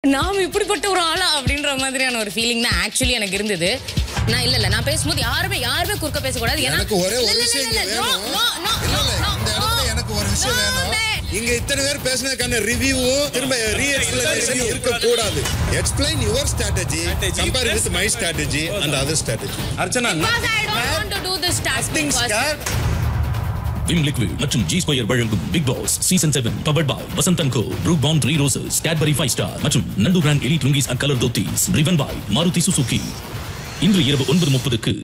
நாம் இப்படிப்பட்ட ஒரு ஆளா அப்படின்ற மாதிரியான ஒரு ஃபீலிங் தான் ஆக்சுவலி எனக்கு இருந்தது நான் இல்ல இல்ல நான் பேசும்போது யாருமே யாருமே குறுக்க பேசக்கூடாது ஏன்னா எனக்கு ஒரே ஒரு இல்ல, இல்ல, விஷயம் இல்ல, இங்க இல்ல, no, வேணும். no, no, இல்ல, no, இல்ல, no, இந்த இடத்துல no. எனக்கு ஒரு விஷயம் No, வேணும் man. இங்க இத்தனை பேர் பேசினதுக்கான ரிவ்யூவும் திரும்ப ரீஎக்ஸ்பிளனேஷன் இருக்க கூடாது explain your strategy compare with my strategy and other strategy Archana Because I don't want to do this task because Vim liquid மற்றும் ஜி ஸ்கொயர் வழங்கும் Bigg Boss season seven powered by Vasanthan co Brooke Bond Three Roses Cadbury Five Star மற்றும் Nandu brand Elite lungis and colour dhotis driven by Maruti Suzuki இன்று இரவு ஒன்பது முப்பதுக்கு